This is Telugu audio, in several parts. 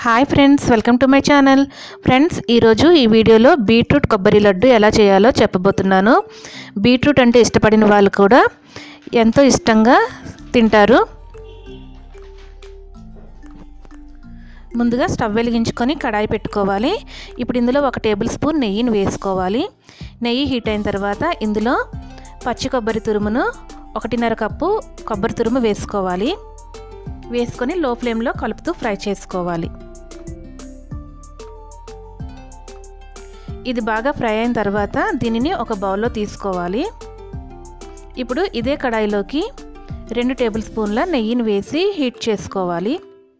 hi friends welcome to my channel friends ఈరోజు ఈ వీడియోలో బీట్రూట్ కొబ్బరి లడ్డు ఎలా చేయాలో చెప్పబోతున్నాను బీట్రూట్ అంటే ఇష్టపడిన వాళ్ళు కూడా ఎంతో ఇష్టంగా తింటారు ముందుగా స్టవ్ వెలిగించుకొని కడాయి పెట్టుకోవాలి ఇప్పుడు ఇందులో ఒక టేబుల్ స్పూన్ నెయ్యిని వేసుకోవాలి నెయ్యి హీట్ అయిన తర్వాత ఇందులో పచ్చి కొబ్బరి తురుమును ఒకటిన్నర కప్పు కొబ్బరి తురుము వేసుకోవాలి వేసుకొని లో ఫ్లేమ్లో కలుపుతూ ఫ్రై చేసుకోవాలి ఇది బాగా ఫ్రై అయిన తర్వాత దీనిని ఒక బౌల్లో తీసుకోవాలి ఇప్పుడు ఇదే కడాయిలోకి రెండు టేబుల్ స్పూన్ల నెయ్యిని వేసి హీట్ చేసుకోవాలి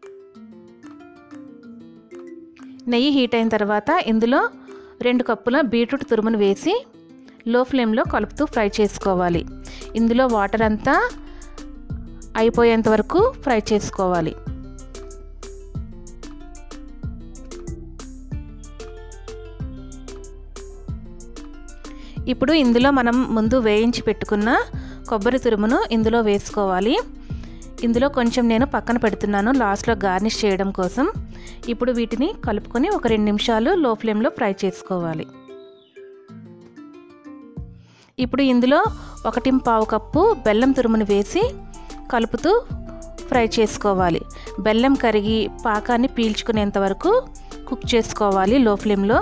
నెయ్యి హీట్ అయిన తర్వాత ఇందులో రెండు కప్పుల బీట్రూట్ తురుమును వేసి లో ఫ్లేమ్లో కలుపుతూ ఫ్రై చేసుకోవాలి ఇందులో వాటర్ అంతా అయిపోయేంత వరకు ఫ్రై చేసుకోవాలి ఇప్పుడు ఇందులో మనం ముందు వేయించి పెట్టుకున్న కొబ్బరి తురుమును ఇందులో వేసుకోవాలి ఇందులో కొంచెం నేను పక్కన పెడుతున్నాను లాస్ట్లో గార్నిష్ చేయడం కోసం ఇప్పుడు వీటిని కలుపుకొని ఒక రెండు నిమిషాలు లో ఫ్లేమ్లో ఫ్రై చేసుకోవాలి ఇప్పుడు ఇందులో ఒకటి పావు కప్పు బెల్లం తురుమును వేసి కలుపుతూ ఫ్రై చేసుకోవాలి బెల్లం కరిగి పాకాన్ని పీల్చుకునేంత వరకు కుక్ చేసుకోవాలి లో ఫ్లేమ్లో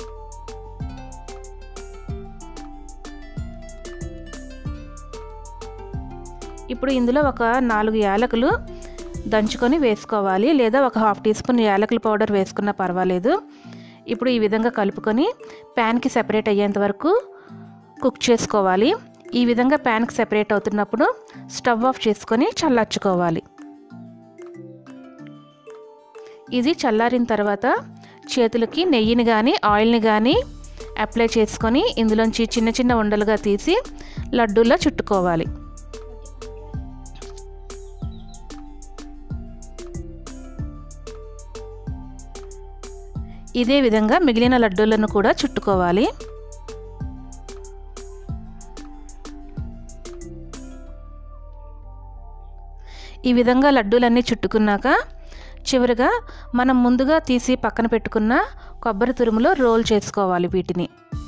ఇప్పుడు ఇందులో ఒక నాలుగు యాలకులు దంచుకొని వేసుకోవాలి లేదా ఒక హాఫ్ టీ స్పూన్ యాలకుల పౌడర్ వేసుకున్నా పర్వాలేదు ఇప్పుడు ఈ విధంగా కలుపుకొని ప్యాన్కి సెపరేట్ అయ్యేంత వరకు కుక్ చేసుకోవాలి ఈ విధంగా ప్యాన్కి సెపరేట్ అవుతున్నప్పుడు స్టవ్ ఆఫ్ చేసుకొని చల్లార్చుకోవాలి ఇది చల్లారిన తర్వాత చేతులకి నెయ్యిని కానీ ఆయిల్ని కానీ అప్లై చేసుకొని ఇందులోంచి చిన్న చిన్న ఉండలుగా తీసి లడ్డూలా చుట్టుకోవాలి ఇదే విధంగా మిగిలిన లడ్డూలను కూడా చుట్టుకోవాలి ఈ విధంగా లడ్డూలన్నీ చుట్టుకున్నాక చివరిగా మనం ముందుగా తీసి పక్కన పెట్టుకున్న కొబ్బరి తురుములో రోల్ చేసుకోవాలి వీటిని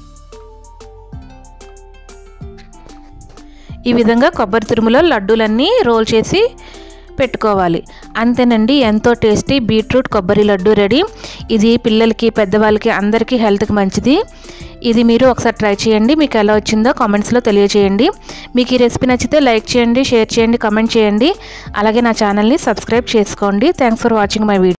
ఈ విధంగా కొబ్బరి తురుములో లడ్డూలన్నీ రోల్ చేసి పెట్టుకోవాలి అంతేనండి ఎంతో టేస్టీ బీట్రూట్ కొబ్బరి లడ్డు రెడీ ఇది పిల్లలకి పెద్దవాళ్ళకి అందరికీ హెల్త్కి మంచిది ఇది మీరు ఒకసారి ట్రై చేయండి మీకు ఎలా వచ్చిందో కామెంట్స్లో తెలియజేయండి మీకు ఈ రెసిపీ నచ్చితే లైక్ చేయండి షేర్ చేయండి కామెంట్ చేయండి అలాగే నా ఛానల్ని సబ్స్క్రైబ్ చేసుకోండి thanks for watching my video